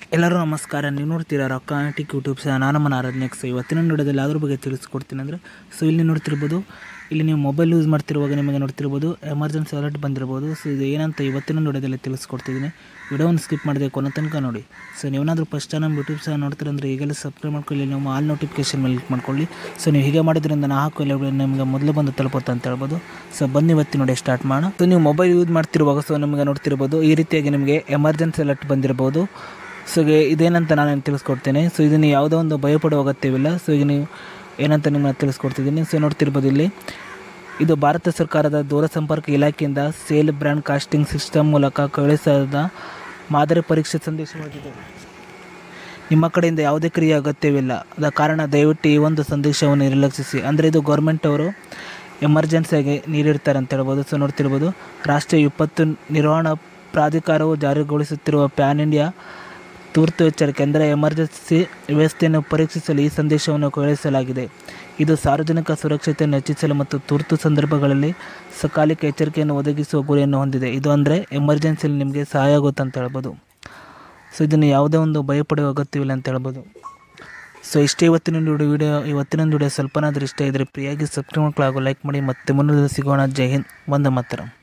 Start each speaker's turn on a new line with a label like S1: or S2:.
S1: ಎಲ್ಲರೂ ನಮಸ್ಕಾರ ನೀವು ನೋಡ್ತೀರಾ ರೊಕ್ಕಾಟಿಕ್ ಯೂಟ್ಯೂಬ್ ಚಾನಲ್ ನಾನು ನಮ್ಮ ಆರಾಧನೆಕ್ಸ್ ಇವತ್ತಿನ ನೋಡೋದಲ್ಲಿ ಅದ್ರ ಬಗ್ಗೆ ತಿಳಿಸ್ಕೊಡ್ತೀನಿ ಅಂದರೆ ಸೊ ಇಲ್ಲಿ ನೋಡ್ತಿರ್ಬೋದು ಇಲ್ಲಿ ನೀವು ಮೊಬೈಲ್ ಯೂಸ್ ಮಾಡ್ತಿರುವಾಗ ನಿಮಗೆ ನೋಡ್ತಿರ್ಬೋದು ಎಮರ್ಜೆನ್ಸಿ ಅಲರ್ಟ್ ಬಂದಿರ್ಬೋದು ಸೊ ಇದು ಏನಂತ ಇವತ್ತಿನ ನೋಡೋದಲ್ಲಿ ತಿಳಿಸ್ಕೊಡ್ತಿದ್ದೀನಿ ವಿಡಿಯೋವನ್ನು ಸ್ಕಿಪ್ ಮಾಡಿದೆ ಕೊನೆ ತನಕ ನೋಡಿ ಸೊ ನೀವೇನಾದರೂ ಫಸ್ಟ್ ನಮ್ಮ ಯೂಟ್ಯೂಬ್ ಚಾನಲ್ ನೋಡ್ತೀರಂದ್ರೆ ಈಗಲೇ ಸಬ್ಸ್ಕ್ರೈಬ್ ಮಾಡ್ಕೊಳ್ಳಿ ನೀವು ಆಲ್ ನೋಟಿಫಿಕೇಶನ್ ಮೇಲೆ ಕ್ಲಿಕ್ ಮಾಡ್ಕೊಳ್ಳಿ ಸೊ ನೀವು ಹೀಗೆ ಮಾಡೋದ್ರಿಂದ ನಾ ಹಾಕೋ ಎಲ್ಲ ವಿಡಿಯೋ ನಿಮಗೆ ಮೊದಲು ಬಂದು ತಲುಪುತ್ತೆ ಅಂತ ಹೇಳ್ಬೋದು ಸೊ ಬನ್ನಿ ಇವತ್ತಿನ ನೋಡಿ ಸ್ಟಾರ್ಟ್ ಮಾಡೋಣ ಸೊ ನೀವು ಮೊಬೈಲ್ ಯೂಸ್ ಮಾಡ್ತಿರುವಾಗ ಸೊ ನಿಮಗೆ ನೋಡ್ತಿರ್ಬೋದು ಈ ರೀತಿಯಾಗಿ ನಿಮಗೆ ಎಮರ್ಜೆನ್ಸಿ ಅಲರ್ಟ್ ಬಂದಿರ್ಬೋದು ಸೊ ಗೆ ಇದೇನಂತ ನಾನು ತಿಳಿಸ್ಕೊಡ್ತೇನೆ ಸೊ ಇದನ್ನು ಯಾವುದೋ ಒಂದು ಭಯಪಡುವ ಅಗತ್ಯವಿಲ್ಲ ಸೊ ಈಗ ನೀವು ಏನಂತ ನಿಮ್ಮನ್ನ ತಿಳಿಸ್ಕೊಡ್ತಿದ್ದೀನಿ ಸೊ ನೋಡ್ತಿರ್ಬೋದು ಇಲ್ಲಿ ಇದು ಭಾರತ ಸರ್ಕಾರದ ದೂರಸಂಪರ್ಕ ಇಲಾಖೆಯಿಂದ ಸೇಲ್ ಬ್ರ್ಯಾಂಡ್ ಕಾಸ್ಟಿಂಗ್ ಸಿಸ್ಟಮ್ ಮೂಲಕ ಕಳಿಸಲಾದ ಮಾದರಿ ಪರೀಕ್ಷೆ ಸಂದೇಶವಾಗಿದೆ ನಿಮ್ಮ ಕಡೆಯಿಂದ ಯಾವುದೇ ಕ್ರಿಯೆ ಅಗತ್ಯವಿಲ್ಲ ಅದ ಕಾರಣ ದಯವಿಟ್ಟು ಈ ಒಂದು ಸಂದೇಶವನ್ನು ನಿರ್ಲಕ್ಷಿಸಿ ಅಂದರೆ ಇದು ಗೌರ್ಮೆಂಟ್ ಅವರು ಎಮರ್ಜೆನ್ಸಿಯಾಗಿ ನೀಡಿರ್ತಾರೆ ಅಂತ ಹೇಳ್ಬೋದು ಸೊ ನೋಡ್ತಿರ್ಬೋದು ರಾಷ್ಟ್ರೀಯ ವಿಪತ್ತು ನಿರ್ವಹಣಾ ಪ್ರಾಧಿಕಾರವು ಜಾರಿಗೊಳಿಸುತ್ತಿರುವ ಪ್ಯಾನ್ ಇಂಡಿಯಾ ತುರ್ತು ಎಚ್ಚರಿಕೆ ಅಂದರೆ ಎಮರ್ಜೆನ್ಸಿ ವ್ಯವಸ್ಥೆಯನ್ನು ಪರೀಕ್ಷಿಸಲು ಈ ಸಂದೇಶವನ್ನು ಕಳುಹಿಸಲಾಗಿದೆ ಇದು ಸಾರ್ವಜನಿಕ ಸುರಕ್ಷತೆಯನ್ನು ಹೆಚ್ಚಿಸಲು ಮತ್ತು ತುರ್ತು ಸಂದರ್ಭಗಳಲ್ಲಿ ಸಕಾಲಿಕ ಎಚ್ಚರಿಕೆಯನ್ನು ಒದಗಿಸುವ ಗುರಿಯನ್ನು ಹೊಂದಿದೆ ಇದು ಅಂದರೆ ಎಮರ್ಜೆನ್ಸಿಯಲ್ಲಿ ನಿಮಗೆ ಸಹಾಯ ಆಗುತ್ತೆ ಅಂತ ಹೇಳ್ಬೋದು ಸೊ ಇದನ್ನು ಯಾವುದೇ ಒಂದು ಭಯಪಡುವ ಅಗತ್ಯವಿಲ್ಲ ಅಂತ ಹೇಳ್ಬೋದು ಸೊ ಇಷ್ಟೇ ಇವತ್ತಿನ ವಿಡಿಯೋ ಇವತ್ತಿನ ವಿಡಿಯೋ ಸ್ವಲ್ಪನಾದರೂ ಇಷ್ಟ ಇದ್ದರೆ ಪ್ರಿಯಾಗಿ ಸಬ್ಸ್ಕ್ರೈಬ್ ಹಾಗೂ ಲೈಕ್ ಮಾಡಿ ಮತ್ತೆ ಮುಂದೆ ಸಿಗೋಣ ಜೈ ಹಿಂದ್ ವಂದೇ ಮಾತರಂ